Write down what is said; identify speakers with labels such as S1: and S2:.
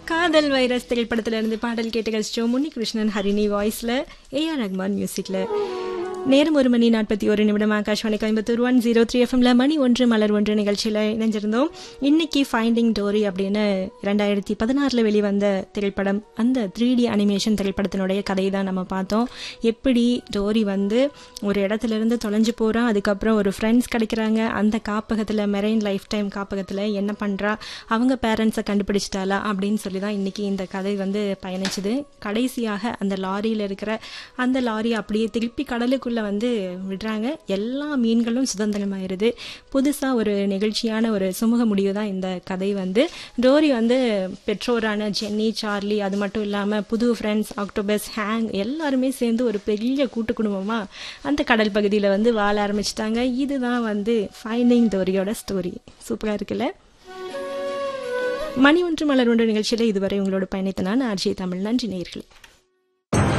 S1: காதல் வைரஸ் திரைப்படத்துல இருந்து பாடல் கேட்டு கழிச்சோம் முன்னி கிருஷ்ணன் ஹரிணி வாய்ஸ்ல ஏஆர் ரஹ்மான் மியூசிக்ல நேரம் ஒரு மணி நாற்பத்தி ஒரு நிமிடம் Akashvani Coimbatore one zero three எஃப்எம்ல மணி ஒன்று மலர் ஒன்று நிகழ்ச்சியில் இணைஞ்சிருந்தோம் இன்னைக்கு ஃபைண்டிங் டோரி அப்படின்னு ரெண்டாயிரத்தி பதினாறில் வெளிவந்த திரைப்படம் அந்த த்ரீ டி அனிமேஷன் திரைப்படத்தினுடைய கதையை தான் நம்ம பார்த்தோம் எப்படி டோரி வந்து ஒரு இடத்துல இருந்து தொலைஞ்சு போகிறான் அதுக்கப்புறம் ஒரு ஃப்ரெண்ட்ஸ் கிடைக்கிறாங்க அந்த காப்பகத்தில் மெரைன் லைஃப் டைம் காப்பகத்தில் என்ன பண்ணுறா அவங்க பேரண்ட்ஸை கண்டுபிடிச்சிட்டாளா அப்படின்னு சொல்லி தான் இன்னைக்கு இந்த கதை வந்து பயணிச்சுது கடைசியாக அந்த லாரியில் இருக்கிற அந்த லாரி அப்படியே திருப்பி கடலுக்குள்ளே வந்து விடுறாங்க எல்லா மீன்களும் சுதந்திரமாயிருது புதுசாக ஒரு நிகழ்ச்சியான ஒரு சுமூக முடிவு தான் இந்த கதை வந்து டோரி வந்து பெற்றோரான ஜென்னி சார்லி அது மட்டும் இல்லாமல் புது ஃப்ரெண்ட்ஸ் ஆக்டோபஸ் ஹேங் எல்லாருமே சேர்ந்து ஒரு பெரிய கூட்டு குடும்பமாக அந்த கடல் பகுதியில் வந்து வாழ ஆரம்பிச்சிட்டாங்க இதுதான் வந்து ஃபைண்டிங் டோரியோட ஸ்டோரி சூப்பராக இருக்குல்ல மணி ஒன்று மலர் ஒன்று நிகழ்ச்சியில் இதுவரை உங்களோட பயணித்த நான் ஆர்ஜி தமிழ் நன்றி நேயர்களே